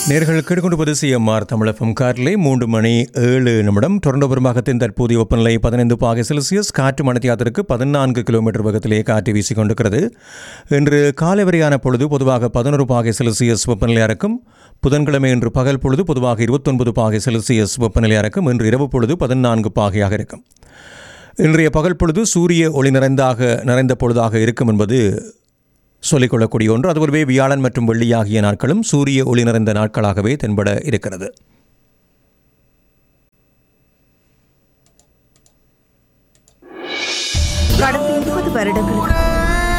நேர்கள் கேட்டுக்கொண்டு சிஎம்ஆர் தமிழகம் காரிலே மூன்று மணி ஏழு நிமிடம் தொடர்ந்து பெரும்பாகத்தின் தற்போதைய வெப்பநிலை பதினைந்து பாகை செல்சியஸ் காற்று மணத்தியாத்திற்கு பதினான்கு கிலோமீட்டர் வேகத்திலே காற்று வீசிக் கொண்டிருக்கிறது இன்று காலை வரையான பொழுது பொதுவாக பதினோரு பாகை செல்சியஸ் வெப்பநிலையாக இருக்கும் புதன்கிழமை இன்று பகல் பொழுது பொதுவாக இருபத்தொன்பது பாகை செல்சியஸ் வெப்பநிலையாக இருக்கும் இன்று இரவு பொழுது பதினான்கு பாகையாக இருக்கும் இன்றைய பகல் பொழுது சூரிய ஒளி நிறைந்தாக நிறைந்த பொழுதாக இருக்கும் என்பது சொல்லிக்கொள்ளக்கூடிய ஒன்று அதுபோலவே வியாழன் மற்றும் வெள்ளி ஆகிய நாட்களும் சூரிய ஒளி நிறைந்த நாட்களாகவே தென்பட இருக்கிறது கடந்த இருபது வருடங்களுக்கு